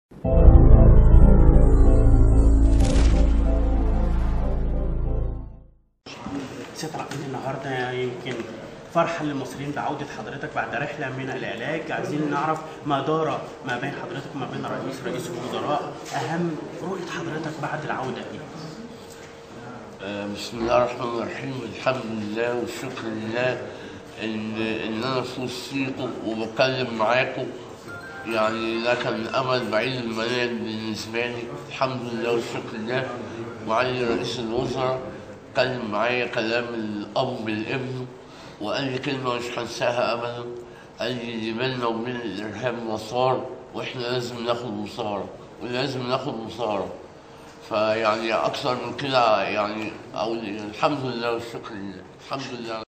سيادة العقيد النهارده يمكن فرحة للمصريين بعودة حضرتك بعد رحلة من العلاج عايزين نعرف ما دار ما بين حضرتك وما بين رئيس رئيس الوزراء أهم رؤية حضرتك بعد العودة دي آه، بسم الله الرحمن الرحيم الحمد لله والشكر لله ان ان انا في وسطيكم وبتكلم معاكم يعني ده كان امل بعيد المنال بالنسبه لي الحمد لله والشكر لله وعلي رئيس الوزراء اتكلم معايا كلام الاب لابنه وقال لي كلمه مش هنساها ابدا قال لي اللي بيننا وبين الارهاب مسار واحنا لازم ناخد مسار ولازم ناخد مسار فيعني اكثر من كده يعني اقول الحمد لله والشكر لله الحمد لله